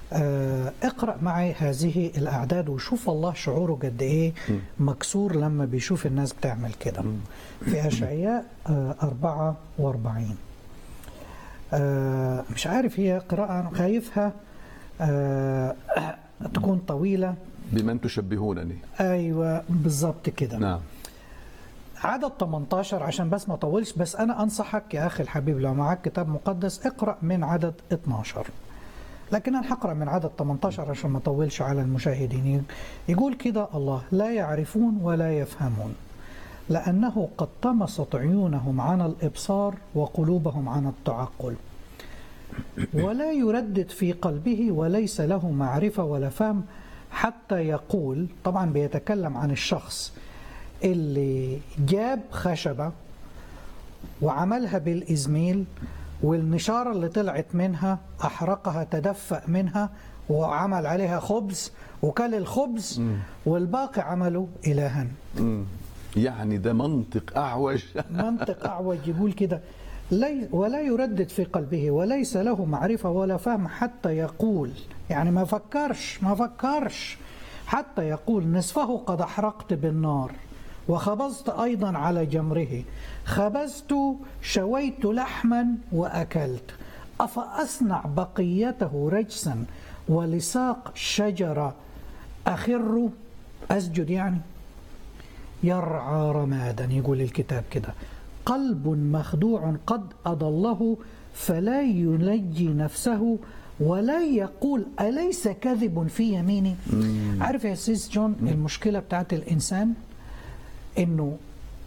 آه، اقرأ معي هذه الأعداد وشوف الله شعوره قد إيه مكسور لما بيشوف الناس بتعمل كده في أشعياء آه، 44 آه، مش عارف هي قراءة أنا خايفها آه، تكون طويلة بمن تشبهونني أيوة بالظبط كده نعم عدد 18 عشان بس ما اطولش بس انا انصحك يا اخي الحبيب لو معك كتاب مقدس اقرا من عدد 12 لكن انا هقرا من عدد 18 عشان ما اطولش على المشاهدين يقول كده الله لا يعرفون ولا يفهمون لانه قد طمست عيونهم عن الابصار وقلوبهم عن التعقل ولا يردد في قلبه وليس له معرفه ولا فهم حتى يقول طبعا بيتكلم عن الشخص اللي جاب خشبة وعملها بالإزميل والنشارة اللي طلعت منها أحرقها تدفأ منها وعمل عليها خبز وكل الخبز والباقي عمله إلها مم. يعني ده منطق أعوج منطق أعوج يقول كده لي ولا يردد في قلبه وليس له معرفة ولا فهم حتى يقول يعني ما فكرش ما فكرش حتى يقول نصفه قد أحرقت بالنار وخبزت أيضا على جمره خبزت شويت لحما وأكلت أفأصنع بقيته رجسا ولساق شجرة أخر أسجد يعني يرعى رمادا يقول الكتاب كده قلب مخدوع قد أضله فلا ينجي نفسه ولا يقول أليس كذب في يميني عارف يا سيس جون المشكلة بتاعت الإنسان إنه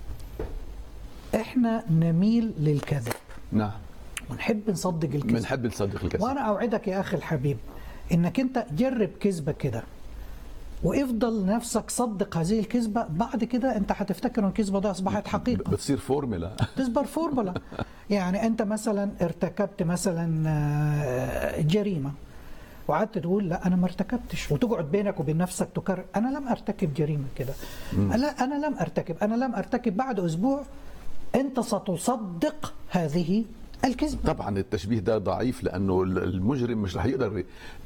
إحنا نميل للكذب نعم ونحب نصدق الكذب بنحب نصدق الكذب وانا اوعدك يا اخي الحبيب انك انت جرب كذبه كده وافضل نفسك صدق هذه الكذبه بعد كده انت هتفتكر ان الكذبه دي اصبحت حقيقه بتصير فورمولا تصبر فورمولا يعني انت مثلا ارتكبت مثلا آه، جريمه وقعدت تقول لا انا ما ارتكبتش وتقعد بينك وبين نفسك تكرر انا لم ارتكب جريمه كده لا انا لم ارتكب انا لم ارتكب بعد اسبوع انت ستصدق هذه الكذبه طبعا التشبيه ده ضعيف لأنه المجرم مش رح يقدر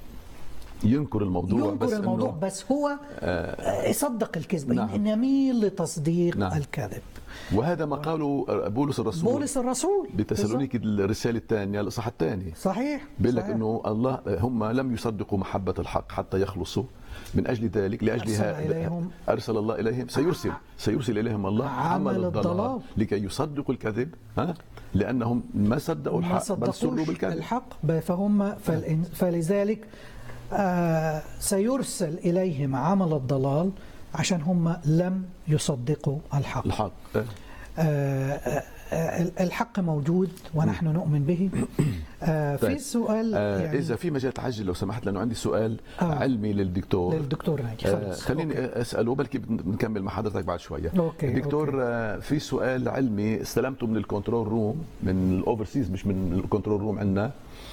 ينكر الموضوع ينكر بس الموضوع إنه بس هو آه يصدق الكذبه نعم. نميل لتصديق نعم. الكذب وهذا ما قاله بولس الرسول بولس الرسول بتسالونيك الرسالة الثانية الإصحاح الثاني صحيح بيقول لك صحيح. انه الله هم لم يصدقوا محبه الحق حتى يخلصوا من اجل ذلك لاجلها أرسل إليهم ارسل الله اليهم سيرسل سيرسل اليهم الله عمل عمل الضلال الضلال. لكي يصدقوا الكذب ها لانهم ما صدقوا ما الحق بل سروا صدقوش بالكذب الحق ب- فهم فالإن- فلذلك آه سيرسل اليهم عمل الضلال عشان هم لم يصدقوا الحق الحق آه. آه آه آه، الحق موجود ونحن نؤمن به آه في طيب. سؤال آه يعني اذا في مجال تعجل لو سمحت لانه عندي سؤال آه. علمي للدكتور للدكتور ناجي آه خلص. خليني أوكي. اساله بلكي بنكمل مع حضرتك بعد شويه أوكي، دكتور أوكي. آه في سؤال علمي استلمته من الكنترول روم من الاوفرسيز مش من الكنترول روم عندنا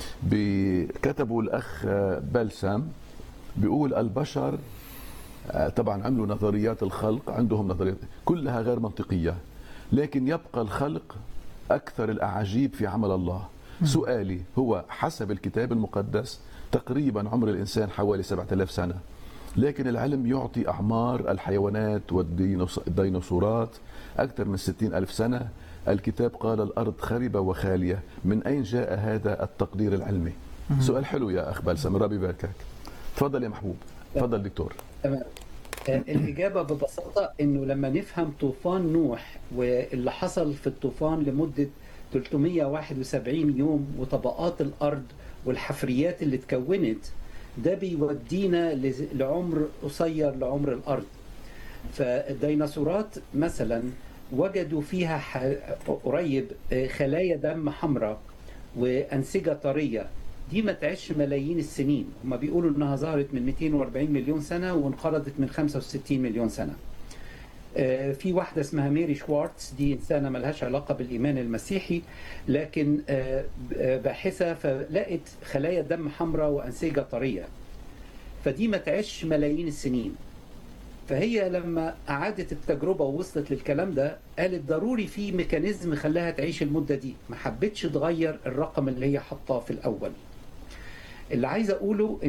كتبوا الاخ آه، بلسم بيقول البشر آه، طبعا عملوا نظريات الخلق عندهم نظريات كلها غير منطقيه لكن يبقى الخلق اكثر الاعاجيب في عمل الله سؤالي هو حسب الكتاب المقدس تقريبا عمر الانسان حوالي 7000 سنه لكن العلم يعطي اعمار الحيوانات والديناصورات اكثر من 60 الف سنه الكتاب قال الارض خربه وخاليه من اين جاء هذا التقدير العلمي سؤال حلو يا اخ بلسم ربي يباركك تفضل يا محبوب تفضل دكتور تمام آه، الإجابة ببساطة إنه لما نفهم طوفان نوح واللي حصل في الطوفان لمدة 371 يوم وطبقات الأرض والحفريات اللي اتكونت ده بيودينا لز- لعمر قصير لعمر الأرض فالديناصورات مثلا وجدوا فيها ح- قريب آه، خلايا دم حمراء وأنسجة طرية دي ما تعيش ملايين السنين هما بيقولوا انها ظهرت من 240 مليون سنه وانقرضت من 65 مليون سنه آه، في واحدة اسمها ميري شوارتز دي إنسانة ملهاش علاقة بالإيمان المسيحي لكن آه، آه، باحثة فلقت خلايا دم حمراء وأنسجة طرية فدي ما تعيش ملايين السنين فهي لما أعادت التجربة ووصلت للكلام ده قالت ضروري في ميكانيزم خلاها تعيش المدة دي ما حبتش تغير الرقم اللي هي حطاه في الأول اللي عايز أقوله